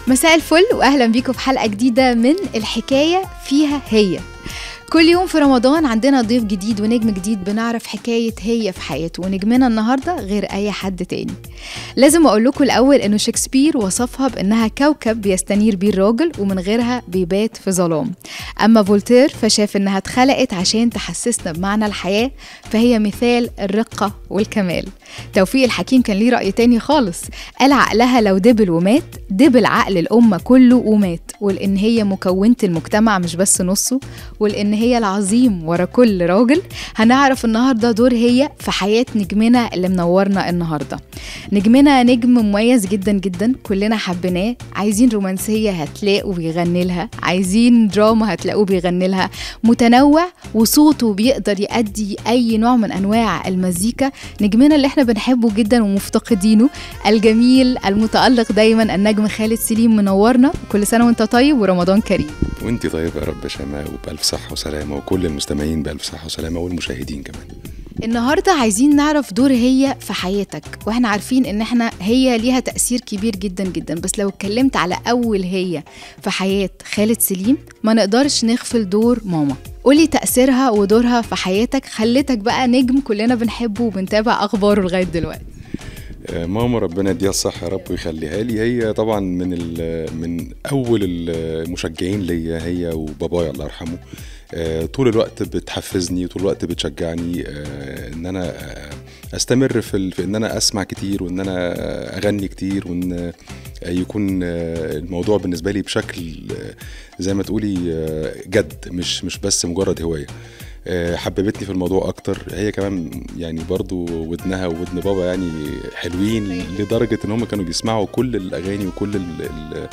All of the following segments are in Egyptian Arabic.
مساء الفل واهلا بيكم في حلقه جديده من الحكايه فيها هي كل يوم في رمضان عندنا ضيف جديد ونجم جديد بنعرف حكاية هي في حياته ونجمنا النهاردة غير أي حد تاني لازم أقول لكم الأول إنه شكسبير وصفها بإنها كوكب بيستنير بيه الراجل ومن غيرها بيبات في ظلام أما فولتير فشاف إنها اتخلقت عشان تحسسنا بمعنى الحياة فهي مثال الرقة والكمال توفيق الحكيم كان ليه رأي تاني خالص قال عقلها لو دبل ومات دبل عقل الأمة كله ومات ولأن هي مكونة المجتمع مش بس نصه ولأن هي العظيم ورا كل راجل هنعرف النهارده دور هي في حياة نجمنا اللي منورنا النهارده نجمنا نجم مميز جدا جدا كلنا حبيناه عايزين رومانسية هتلاقوا بيغني لها عايزين دراما هتلاقوه بيغني لها متنوع وصوته بيقدر يأدي أي نوع من أنواع المزيكا نجمنا اللي احنا بنحبه جدا ومفتقدينه الجميل المتألق دايما النجم خالد سليم منورنا كل سنة وانت طيب ورمضان كريم وانت طيبة يا رب شماء وبألف صحة وسلامة وكل المستمعين بألف صحة وسلامة والمشاهدين كمان النهاردة عايزين نعرف دور هي في حياتك واحنا عارفين ان احنا هي ليها تأثير كبير جدا جدا بس لو اتكلمت على أول هي في حياة خالد سليم ما نقدرش نغفل دور ماما قولي تأثيرها ودورها في حياتك خلتك بقى نجم كلنا بنحبه وبنتابع أخباره لغاية دلوقتي آه، ماما ربنا يديها الصحة يا رب ويخليها لي هي طبعا من ال- من أول المشجعين ليا هي وبابايا الله يرحمه آه، طول الوقت بتحفزني طول الوقت بتشجعني آه، ان انا آه، استمر في ال- في ان انا اسمع كتير وان انا آه، اغني كتير وان آه، يكون آه، الموضوع بالنسبه لي بشكل آه، زي ما تقولي آه، جد مش مش بس مجرد هوايه آه، حببتني في الموضوع اكتر هي كمان يعني برضو ودنها وودن بابا يعني حلوين لدرجه ان هم كانوا بيسمعوا كل الاغاني وكل ال ال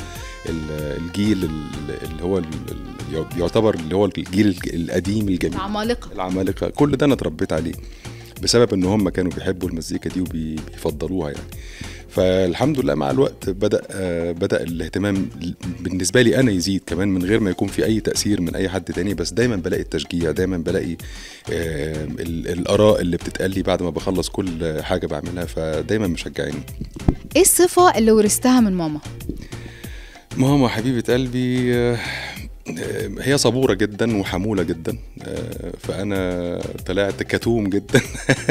ال الجيل ال- اللي هو ال- ال- يعتبر اللي هو الجيل القديم الجميل عمالقة العمالقه كل ده انا اتربيت عليه بسبب ان هم كانوا بيحبوا المزيكا دي وبيفضلوها يعني فالحمد لله مع الوقت بدا آه، بدا الاهتمام بالنسبه لي انا يزيد كمان من غير ما يكون في اي تاثير من اي حد تاني بس دايما بلاقي التشجيع دايما بلاقي آه، ال- اراء اللي بتتقال لي بعد ما بخلص كل حاجه بعملها فدايما مشجعيني ايه الصفة اللي ورثتها من ماما؟ ماما حبيبه قلبي آه، آه، هي صبوره جدا وحموله جدا آه، فانا طلعت كتوم جدا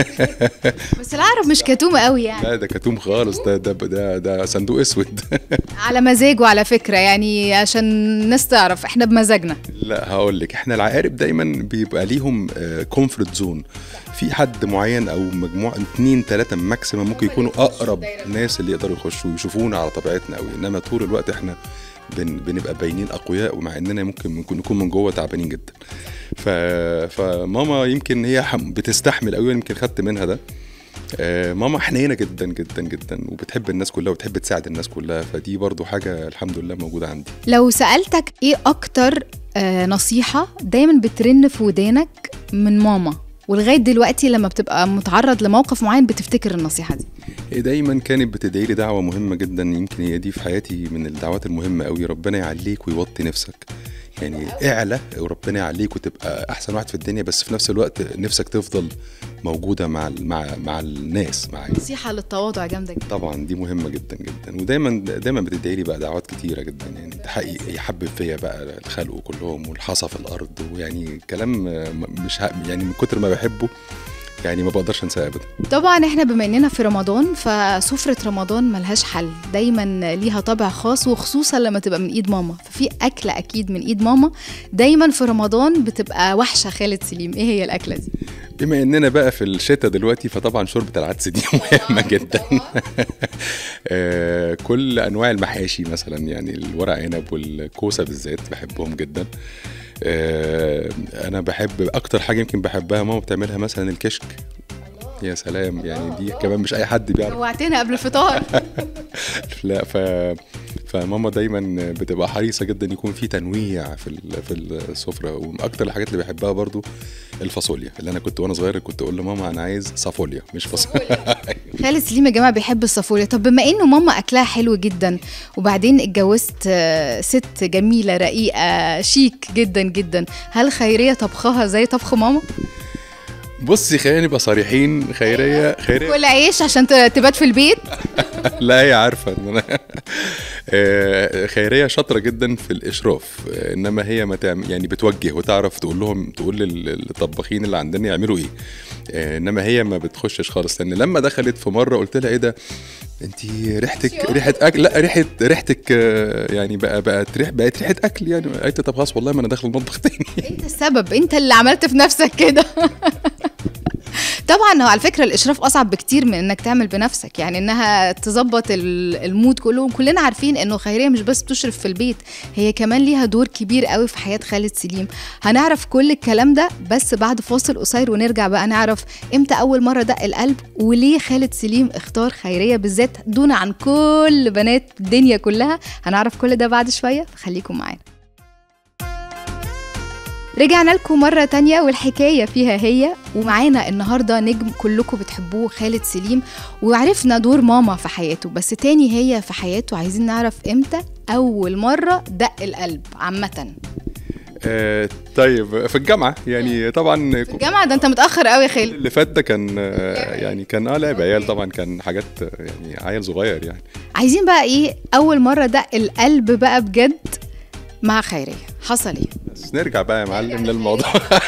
بس العرب مش كتومة قوي يعني لا ده كتوم خالص ده ده ده, ده صندوق اسود على مزاجه على فكرة يعني عشان الناس تعرف احنا بمزاجنا لا هقول لك احنا العقارب دايما بيبقى ليهم كومفورت زون في حد معين او مجموعه اتنين تلاته ماكسيمم ممكن يكونوا اقرب ناس اللي يقدروا يخشوا ويشوفونا على طبيعتنا قوي انما طول الوقت احنا بن بنبقى باينين اقوياء ومع اننا ممكن ممكن نكون من جوه تعبانين جدا ف... فماما يمكن هي حم... بتستحمل قوي يمكن خدت منها ده آه، ماما حنينه جدا جدا جدا وبتحب الناس كلها وبتحب تساعد الناس كلها فدي برضو حاجه الحمد لله موجوده عندي لو سألتك ايه اكتر آه نصيحة دايما بترن في ودانك من ماما ولغاية دلوقتي لما بتبقى متعرض لموقف معين بتفتكر النصيحة دي هي دايما كانت بتدعي لي دعوه مهمه جدا يمكن هي دي في حياتي من الدعوات المهمه قوي ربنا يعليك ويوطي نفسك يعني اعلى وربنا يعليك وتبقى احسن واحد في الدنيا بس في نفس الوقت نفسك تفضل موجوده مع ال- مع مع الناس معايا نصيحة للتواضع جامدة جدا طبعا دي مهمه جدا جدا ودايما دايما بتدعي لي بقى دعوات كتيره جدا يعني تحقق يحبب فيا بقى الخلق كلهم والحصى في الارض ويعني كلام آه، م- مش ه- يعني من كتر ما بحبه يعني ما بقدرش انساه ابدا طبعا احنا بما اننا في رمضان فسفرة رمضان ملهاش حل دايما ليها طابع خاص وخصوصا لما تبقى من ايد ماما ففي اكلة اكيد من ايد ماما دايما في رمضان بتبقى وحشة خالد سليم ايه هي الاكلة دي بما اننا بقى في الشتاء دلوقتي فطبعا شوربه العدس دي مهمه جدا آه، كل انواع المحاشي مثلا يعني الورق عنب والكوسه بالذات بحبهم جدا آه، انا بحب اكتر حاجه يمكن بحبها ماما بتعملها مثلا الكشك يا سلام يعني دي كمان مش اي حد بيعرف جوعتنا قبل الفطار لا ف فماما دايما بتبقى حريصه جدا يكون في تنويع في ال- في السفره ومن اكتر الحاجات اللي بحبها برضو الفاصوليا اللي انا كنت وانا صغير كنت اقول لماما انا عايز صافوليا مش فاصوليا خالد سليم يا جماعه بيحب الصافوليا طب بما انه ماما اكلها حلو جدا وبعدين اتجوزت آه، ست جميله رقيقه شيك جدا جدا هل خيريه طبخها زي طبخ ماما بصي خلينا نبقى صريحين خيريه خيريه كل عيش عشان ت- تبات في البيت لا هي عارفه ان انا آه، خيريه شاطره جدا في الاشراف آه، انما هي ما تعمل يعني بتوجه وتعرف تقول لهم تقول لل- للطباخين اللي عندنا يعملوا ايه آه، انما هي ما بتخشش خالص لان لما دخلت في مره قلت لها ايه ده انت ريحتك ريحه اكل لا ريحه ريحتك آه، يعني بقى بقت ريح بقت ريحه اكل يعني قالت لي طب خلاص والله ما انا داخل المطبخ تاني انت السبب انت اللي عملت في نفسك كده طبعا هو على فكره الاشراف اصعب بكتير من انك تعمل بنفسك يعني انها تظبط ال- المود كله كلنا عارفين انه خيريه مش بس بتشرف في البيت هي كمان ليها دور كبير قوي في حياه خالد سليم هنعرف كل الكلام ده بس بعد فاصل قصير ونرجع بقى نعرف امتى اول مره دق القلب وليه خالد سليم اختار خيريه بالذات دون عن كل بنات الدنيا كلها هنعرف كل ده بعد شويه فخليكم معانا رجعنا لكم مرة تانية والحكاية فيها هي ومعانا النهاردة نجم كلكم بتحبوه خالد سليم وعرفنا دور ماما في حياته بس تاني هي في حياته عايزين نعرف امتى أول مرة دق القلب عامة آه، طيب في الجامعه يعني طبعا في الجامعة ده انت متأخر قوي يا خالد اللي فات ده كان آه، يعني كان اه لعب عيال طبعا كان حاجات آه، يعني عيل صغير يعني عايزين بقى ايه أول مرة دق القلب بقى بجد مع خيرية حصل ايه؟ بس نرجع بقى يا معلم للموضوع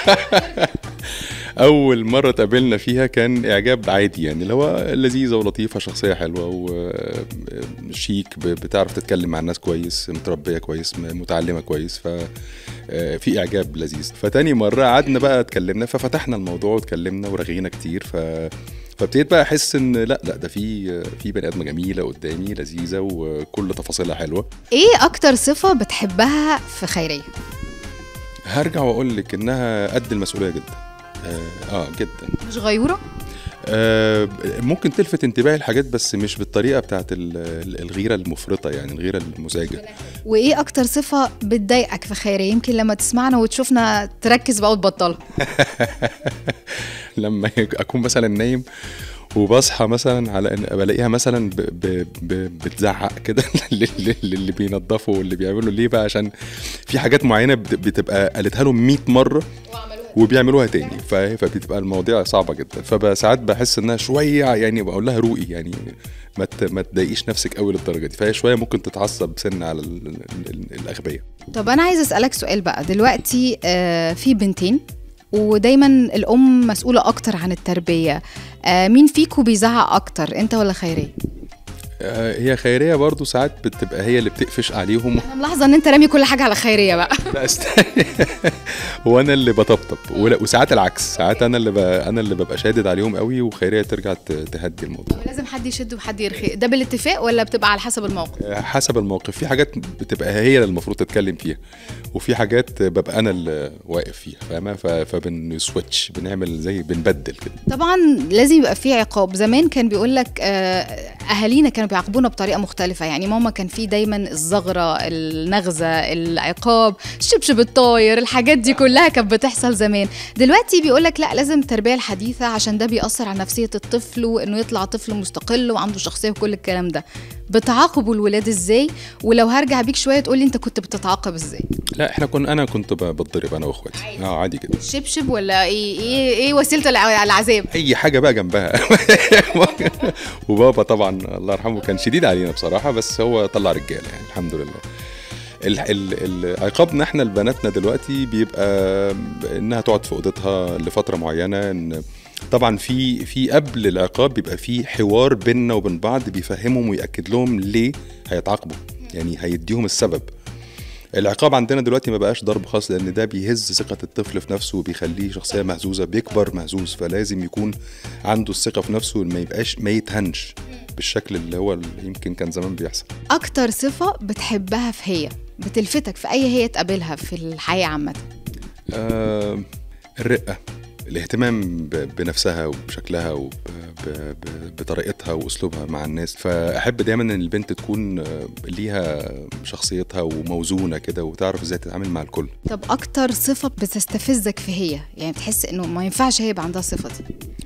اول مره اتقابلنا فيها كان اعجاب عادي يعني اللي هو لذيذه ولطيفه شخصيه حلوه وشيك بتعرف تتكلم مع الناس كويس متربيه كويس م- متعلمه كويس ف آه، في اعجاب لذيذ فتاني مره قعدنا بقى اتكلمنا ففتحنا الموضوع واتكلمنا ورغينا كتير ف فابتديت بقى احس ان لا لا ده في في بني ادمه جميله قدامي لذيذه وكل تفاصيلها حلوه ايه أكتر صفة بتحبها في خيرية؟ هرجع واقول لك انها قد المسؤوليه جدا اه, آه جدا مش غيورة؟ آه ممكن تلفت انتباهي لحاجات بس مش بالطريقه بتاعت ال- ال- الغيره المفرطه يعني الغيره المزعجه وايه اكتر صفه بتضايقك في خيريه يمكن لما تسمعنا وتشوفنا تركز بقى وتبطلها لما اكون مثلا نايم وبصحى مثلا على ان بلاقيها مثلا ب ب ب بتزعق كده للي للي بينضفوا واللي بيعملوا ليه بقى عشان في حاجات معينه بت- بتبقى قالتها لهم 100 مره وبيعملوها تاني ف- فبتبقى المواضيع صعبه جدا فساعات بحس انها شويه يعني بقول لها روقي يعني ما ت- ما تضايقيش نفسك قوي للدرجه دي فهي شويه ممكن تتعصب سن على ال- ال- ال- الاغبياء طب انا عايزه اسالك سؤال بقى دلوقتي آه في بنتين ودايما الام مسؤوله اكتر عن التربيه آه مين فيكم بيزعق اكتر انت ولا خيريه آه، هي خيريه برضو ساعات بتبقى هي اللي بتقفش عليهم انا ملاحظه ان انت رامي كل حاجه على خيريه بقى لا استنى وانا اللي بطبطب ولا- وساعات العكس ساعات انا اللي ب... انا اللي ببقى شادد عليهم قوي وخيريه ترجع ت- تهدي الموضوع لازم حد يشد وحد يرخي ده بالاتفاق ولا بتبقى على حسب الموقف حسب الموقف في حاجات بتبقى هي اللي المفروض تتكلم فيها وفي حاجات ببقى انا اللي واقف فيها فاهمه ف... فبنسويتش بنعمل زي بنبدل كده طبعا لازم يبقى في عقاب زمان كان بيقول لك اهالينا كانوا بيعاقبونا بطريقه مختلفه يعني ماما كان في دايما الزغره النغزه العقاب الشبشب الطاير الحاجات دي كلها كانت بتحصل زمان دلوقتي بيقول لك لا لازم التربيه الحديثه عشان ده بيأثر على نفسيه الطفل وانه يطلع طفل مستقل وعنده شخصيه وكل الكلام ده بتعاقبوا الولاد ازاي ولو هرجع بيك شويه تقولي انت كنت بتتعاقب ازاي لا احنا كنا انا كنت ب- بتضرب انا واخواتي اه عادي كده شبشب ولا ايه ايه ايه وسيله الع- العذاب اي حاجه بقى جنبها وبابا طبعا الله يرحمه كان شديد علينا بصراحه بس هو طلع رجاله يعني الحمد لله ال- ال- ال- عقابنا احنا لبناتنا دلوقتي بيبقى انها تقعد في اوضتها لفتره معينه ان طبعا في في قبل العقاب بيبقى في حوار بيننا وبين بعض بيفهمهم ويأكد لهم ليه هيتعاقبوا يعني هيديهم السبب العقاب عندنا دلوقتي ما بقاش ضرب خاص لان ده بيهز ثقه الطفل في نفسه وبيخليه شخصيه مهزوزه بيكبر مهزوز فلازم يكون عنده الثقه في نفسه ما يبقاش ما يتهنش بالشكل اللي هو اللي يمكن كان زمان بيحصل اكتر صفه بتحبها في هي بتلفتك في اي هي تقابلها في الحياه عامه آه الرقه الاهتمام ب- بنفسها وبشكلها وبطريقتها واسلوبها مع الناس فاحب دايما ان البنت تكون آه، ليها شخصيتها وموزونه كده وتعرف ازاي تتعامل مع الكل طب اكتر صفه بتستفزك في هي يعني بتحس انه ما ينفعش هي يبقى عندها الصفه دي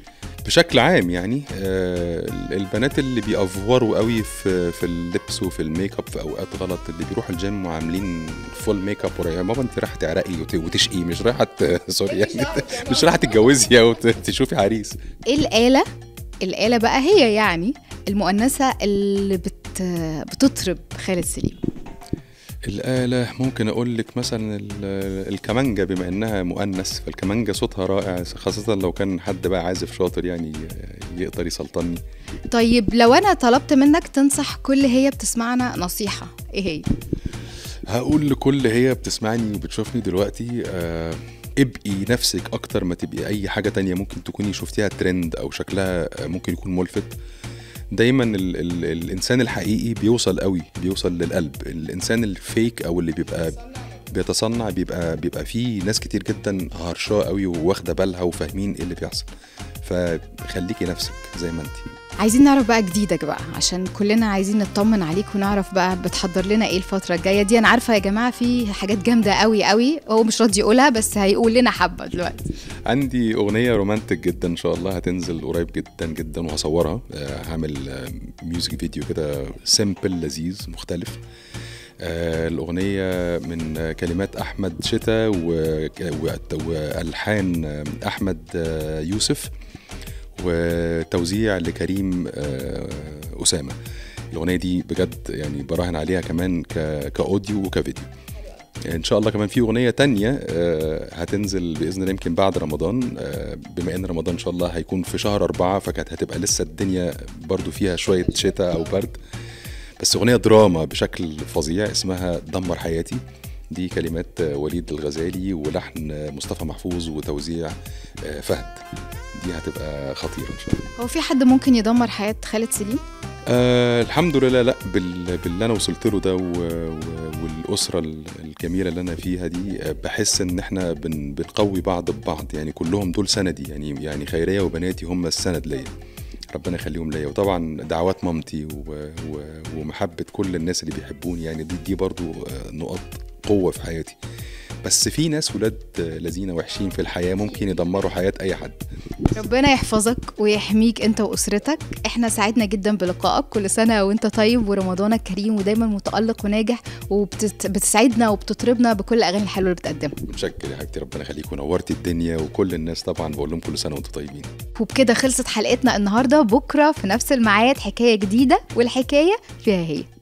بشكل عام يعني آه، البنات اللي بيأفوروا قوي في في اللبس وفي الميك اب في اوقات غلط اللي بيروحوا الجيم وعاملين فول ميك اب ورا- يا ماما انت رايحه تعرقي وت- وتشقي مش رايحه ت- سوري يعني مش رايحه تتجوزي او ت- تشوفي عريس ايه الآلة الآلة بقى هي يعني المؤنثة اللي بت بتطرب خالد سليم الآلة ممكن أقول لك مثلا ال- الكمانجة بما إنها مؤنث فالكمانجة صوتها رائع خاصة لو كان حد بقى عازف شاطر يعني يقدر يسلطني طيب لو أنا طلبت منك تنصح كل هي بتسمعنا نصيحة ايه هي؟ هقول لكل هي بتسمعني وبتشوفني دلوقتي آه ابقي نفسك اكتر ما تبقي اي حاجة تانية ممكن تكوني شفتيها ترند او شكلها آه، ممكن يكون ملفت دايما ال ال الانسان الحقيقي بيوصل قوي بيوصل للقلب الانسان الفيك او اللي بيبقى بيتصنع بيبقى بيبقى فيه ناس كتير جدا هرشاه قوي وواخده بالها وفاهمين ايه اللي بيحصل فخليكي نفسك زي ما انت عايزين نعرف بقى جديدك بقى عشان كلنا عايزين نطمن عليك ونعرف بقى بتحضر لنا ايه الفترة الجاية دي انا عارفة يا جماعة في حاجات جامدة قوي قوي هو مش راضي يقولها بس هيقول لنا حبة دلوقتي عندي اغنيه رومانتك جدا ان شاء الله هتنزل قريب جدا جدا وهصورها آه، هعمل آه، ميوزك فيديو كده سيمبل لذيذ مختلف آه، الأغنية من آه، كلمات أحمد شتا و- و- وألحان آه، أحمد آه، يوسف وتوزيع لكريم آه، أسامة الأغنية دي بجد يعني براهن عليها كمان ك- كأوديو وكفيديو ان شاء الله كمان في اغنيه تانية آه، هتنزل باذن الله يمكن بعد رمضان آه، بما ان رمضان ان شاء الله هيكون في شهر أربعة فكانت هتبقى لسه الدنيا برضو فيها شويه شتاء او برد بس اغنيه دراما بشكل فظيع اسمها دمر حياتي دي كلمات آه، وليد الغزالي ولحن آه، مصطفى محفوظ وتوزيع آه، فهد دي هتبقى خطيره ان شاء الله هو في حد ممكن يدمر حياة خالد سليم؟ آه الحمد لله لا بال... باللي انا وصلت له ده و... و... والاسره ال- الجميله اللي انا فيها دي آه، بحس ان احنا بن... بنقوي بعض ببعض يعني كلهم دول سندي يعني يعني خيريه وبناتي هم السند ليا ربنا يخليهم ليا وطبعا دعوات مامتي و... و... ومحبه كل الناس اللي بيحبوني يعني دي دي برضو آه، نقط قوه في حياتي بس في ناس ولاد آه، لذينه وحشين في الحياه ممكن يدمروا حياه اي حد ربنا يحفظك ويحميك انت واسرتك احنا سعدنا جدا بلقائك كل سنه وانت طيب ورمضانك كريم ودايما متالق وناجح وبتسعدنا وبتطربنا بكل الاغاني الحلوه اللي بتقدمها متشكر يا حبيبتي ربنا يخليك ونورتي الدنيا وكل الناس طبعا بقول لهم كل سنه وانتم طيبين وبكده خلصت حلقتنا النهارده بكره في نفس الميعاد حكايه جديده والحكايه فيها هي